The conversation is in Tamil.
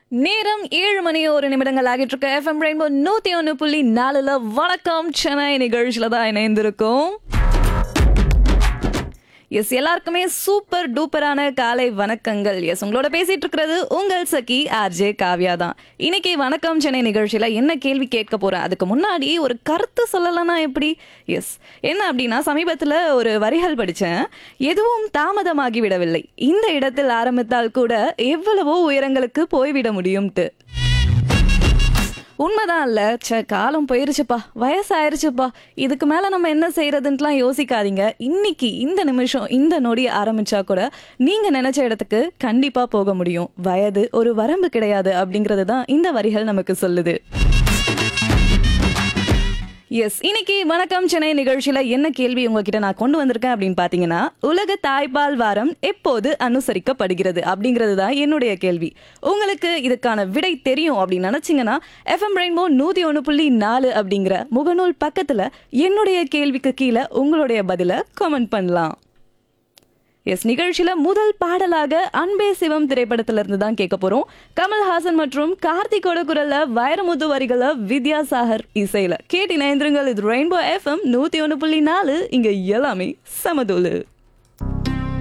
நேரம் ஏழு மணி ஒரு நிமிடங்கள் ஆகிட்டு இருக்க எஃப்எம் ரெயின்போ நூத்தி ஒன்று புள்ளி நாலுல வணக்கம் சென்னை நிகழ்ச்சியில தான் இணைந்திருக்கோம் எஸ் எல்லாருக்குமே சூப்பர் டூப்பரான காலை வணக்கங்கள் எஸ் உங்களோட பேசிட்டு இருக்கிறது உங்கள் சகி ஆர்ஜே காவ்யா தான் இன்னைக்கு வணக்கம் சென்னை நிகழ்ச்சியில என்ன கேள்வி கேட்க போறேன் அதுக்கு முன்னாடி ஒரு கருத்து சொல்லலைன்னா எப்படி எஸ் என்ன அப்படின்னா சமீபத்தில் ஒரு வரிகள் படித்தேன் எதுவும் தாமதமாகி விடவில்லை இந்த இடத்தில் ஆரம்பித்தால் கூட எவ்வளவோ உயரங்களுக்கு போய்விட முடியும்ட்டு உண்மைதான் இல்ல ச்சே காலம் போயிருச்சுப்பா வயசாயிருச்சுப்பா இதுக்கு மேல நம்ம என்ன செய்யறதுன்ட்டுலாம் யோசிக்காதீங்க இன்னைக்கு இந்த நிமிஷம் இந்த நொடி ஆரம்பிச்சா கூட நீங்க நினைச்ச இடத்துக்கு கண்டிப்பா போக முடியும் வயது ஒரு வரம்பு கிடையாது அப்படிங்கிறது தான் இந்த வரிகள் நமக்கு சொல்லுது எஸ் இன்னைக்கு வணக்கம் சென்னை நிகழ்ச்சியில என்ன கேள்வி உங்ககிட்ட நான் கொண்டு வந்திருக்கேன் அப்படின்னு பாத்தீங்கன்னா உலக தாய்ப்பால் வாரம் எப்போது அனுசரிக்கப்படுகிறது அப்படிங்கிறது தான் என்னுடைய கேள்வி உங்களுக்கு இதுக்கான விடை தெரியும் அப்படின்னு நினைச்சீங்கன்னா எஃப்எம் ரெயின்போ நூத்தி ஒன்று புள்ளி நாலு அப்படிங்கிற முகநூல் பக்கத்துல என்னுடைய கேள்விக்கு கீழே உங்களுடைய பதில கமெண்ட் பண்ணலாம் எஸ் நிகழ்ச்சியில முதல் பாடலாக அன்பே சிவம் திரைப்படத்துல இருந்து தான் கேட்க போறோம் கமல்ஹாசன் மற்றும் கார்த்திகோட குரல்ல வைரமுத்து வரிகள வித்யாசாகர் இசையில கேட்டு இணைந்திருங்கள் இது ரெயின்போ எஃப்எம் நூத்தி ஒன்று புள்ளி நாலு இங்க எல்லாமே சமதூளு